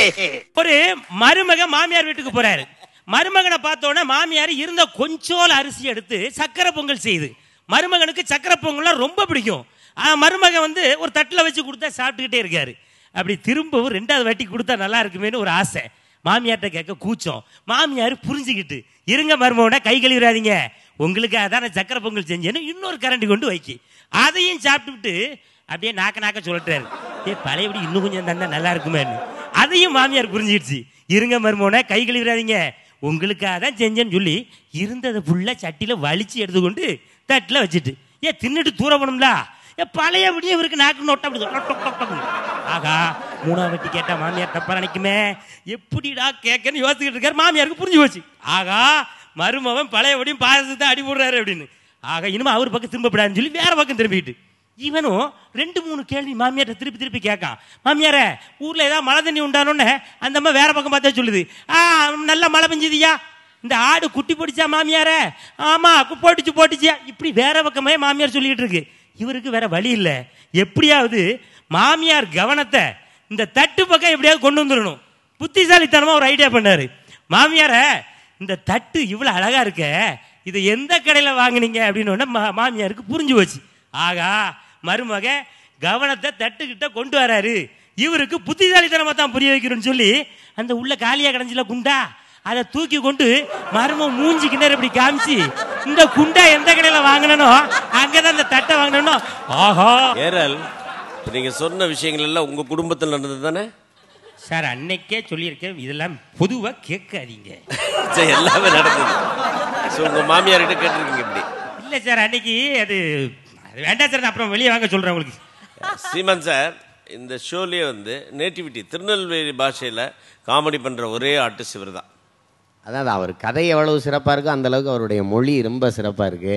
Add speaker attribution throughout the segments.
Speaker 1: ஒரு மருமக மாமியார் வீட்டுக்கு போறாரு மருமகனை பார்த்த உடனே மாமியார் இருந்த கொஞ்சோல அரிசி எடுத்து சக்கரை பொங்கல் செய்யுது மருமகனுக்கு சக்கரை பொங்கல்லாம் ரொம்ப பிடிக்கும் ஆ, மருமகன் வந்து ஒரு தட்டில் வச்சு கொடுத்தா சாப்பிட்டுக்கிட்டே இருக்காரு அப்படி திரும்பவும் ரெண்டாவது வாட்டி கொடுத்தா நல்லா இருக்குமேன்னு ஒரு ஆசை மாமியார்ட்ட கேட்க கூச்சம் மாமியார் புரிஞ்சுக்கிட்டு இருங்க மருமகனை கை கழுவிடாதீங்க உங்களுக்கு அதான் நான் சக்கரை பொங்கல் செஞ்சேன்னு இன்னொரு கரண்டி கொண்டு வைக்கி அதையும் சாப்பிட்டுவிட்டு அப்படியே நாக்க நாக்க சொல்லிட்டாரு ஏ பழையபடி இன்னும் கொஞ்சம் தந்தா நல்லா இருக்குமேன்னு அதையும் மாமியார் புரிஞ்சிடுச்சு இருங்க மருமோன கை கழுவிடாதீங்க உங்களுக்காக தான் செஞ்சேன்னு சொல்லி இருந்ததை ஃபுல்லாக சட்டியில் வலிச்சு எடுத்துக்கொண்டு தட்டில் வச்சுட்டு ஏ தின்னுட்டு தூர போகணும்ல ஏ பழையபடியே இவருக்கு நாக்கு நோட்ட அப்படி டொக் டொக் டொக் டொக்னு. ஆகா மூணாவது வட்டி கேட்டா மாமியார் தப்பா நினைக்குமே எப்படிடா கேட்கன்னு யோசிச்சுக்கிட்டு இருக்காரு மாமியாருக்கு புரிஞ்சு போச்சு ஆகா மருமவன் பழையபடியும் பாயசத்தை அடி போடுறாரு அப்படின்னு ஆக இனிமே அவர் பக்கம் திரும்பப்படாதுன்னு சொல்லி வேற பக்கம் திரும்பிக்கிட்டு இவனும் ரெண்டு மூணு கேள்வி மாமியார்ட்ட திருப்பி திருப்பி கேட்கான் மாமியாரே ஊர்ல ஏதாவது மழை தண்ணி உண்டானோன்னு அந்த அம்மா வேற பக்கம் பார்த்தா சொல்லுது ஆ நல்லா மழை பெஞ்சுதியா இந்த ஆடு குட்டி போட்டுச்சா மாமியாரே ஆமா கு- போட்டுச்சு போட்டுச்சியா இப்படி வேற பக்கமே மாமியார் சொல்லிட்டு இருக்கு இவருக்கு வேற வழி இல்லை எப்படியாவது மாமியார் கவனத்தை இந்த தட்டு பக்கம் எப்படியாவது கொண்டு வந்துடணும் புத்திசாலித்தனமா ஒரு ஐடியா பண்ணாரு மாமியார இந்த தட்டு இவ்வளவு அழகா இருக்க இதை எந்த கடையில வாங்குனீங்க அப்படின்னு உடனே மா- மாமியாருக்கு புரிஞ்சு போச்சு ஆகா மருமக கவனத்தை தட்டுக்கிட்ட கொண்டு வராரு இவருக்கு புத்திசாலித்தனமா தான் புரிய வைக்கிறோம்னு சொல்லி அந்த உள்ள காலியா கிடஞ்சில குண்டா அதை தூக்கி கொண்டு மரும மூஞ்சி கிணறு இப்படி காமிச்சு இந்த குண்டா எந்த கடையில வாங்கினனோ அங்கதான் இந்த தட்டை வாங்கினனோ ஆஹா
Speaker 2: ஏரல் இப்ப நீங்க சொன்ன விஷயங்கள் எல்லாம் உங்க குடும்பத்தில் நடந்தது தானே
Speaker 1: சார் அன்னைக்கே சொல்லியிருக்கேன் இதெல்லாம் பொதுவா கேட்காதீங்க
Speaker 2: சரி, எல்லாமே நடந்தது ஸோ உங்க மாமியார்கிட்ட கேட்டிருக்கீங்க இப்படி
Speaker 1: இல்ல சார் அன்னைக்கு அது அது வேண்டாம் சார் நான் அப்புறம் வெளியே வாங்க சொல்றேன் உங்களுக்கு
Speaker 2: சீமான் சார் இந்த ஷோலயே வந்து நேட்டிவிட்டி திருநெல்வேலி பாஷையில காமெடி பண்ற ஒரே ஆர்டிஸ்ட் இவர் தான்
Speaker 3: அதாவது அவர் கதை எவ்வளவு சிறப்பாக இருக்கோ அந்த அளவுக்கு அவருடைய மொழி ரொம்ப சிறப்பாக இருக்கு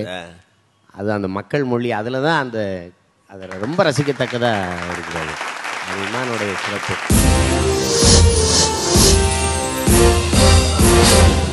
Speaker 3: அது அந்த மக்கள் மொழி அதில் தான் அந்த அதில் ரொம்ப ரசிக்கத்தக்கதாக இருக்கிறது அது இமானுடைய சிறப்பு